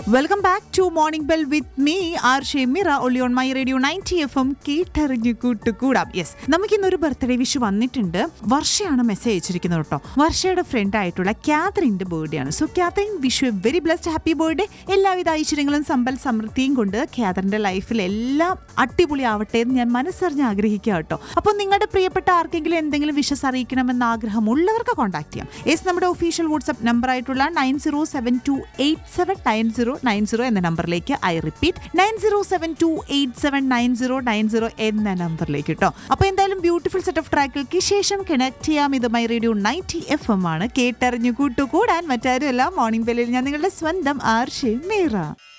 welcome back to morning bell with me R Shemira only on my radio ninety F M കേട്ടറിഞ്ഞു കൂട്ടുകൂടാം yes നമുക്ക് ഇന്നൊരു birthday wish വന്നിട്ടുണ്ട് വർഷയാണ് message അയച്ചിരിക്കുന്നത് കേട്ടോ വർഷയുടെ ഫ്രണ്ട് ആയിട്ടുള്ള കാതറിന്റെ ബർത്ത്ഡേ ആണ് so Catherine wish a very blessed happy birthday എല്ലാവിധ ഐശ്വര്യങ്ങളും സമ്പൽ സമൃദ്ധിയും കൊണ്ട് കാതറിന്റെ ലൈഫിൽ എല്ലാം അടിപൊളി ആവട്ടെ എന്ന് ഞാൻ മനസ്സറിഞ്ഞ് ആഗ്രഹിക്കുക കേട്ടോ അപ്പോൾ നിങ്ങളുടെ പ്രിയപ്പെട്ട ആർക്കെങ്കിലും എന്തെങ്കിലും വിഷസ് അറിയിക്കണമെന്ന് ആഗ്രഹമുള്ളവർക്ക് കോൺടാക്ട് ചെയ്യാം യെസ് നമ്മുടെ ഒഫീഷ്യൽ വാട്സ്ആപ്പ് നമ്പർ ആയിട്ടുള്ള nine zero seven two eight seven nine zero nine zero എന്ന നമ്പറിലേക്ക് I repeat nine zero seven two eight seven nine zero nine zero എന്ന നമ്പറിലേക്ക് കേട്ടോ അപ്പോൾ എന്തായാലും ബ്യൂട്ടിഫുൾ സെറ്റ് ഓഫ് ട്രാക്കുകൾക്ക് ശേഷം കണക്ട് ചെയ്യാം ഇത് my radio ninety F M ആണ് കേട്ടറിഞ്ഞു കൂട്ടുകൂടാൻ മറ്റാരുമല്ല മോർണിംഗ് ബെല്ലിൽ ഞാൻ നിങ്ങളുടെ സ്വന്തം ആർ ഷെ മീറ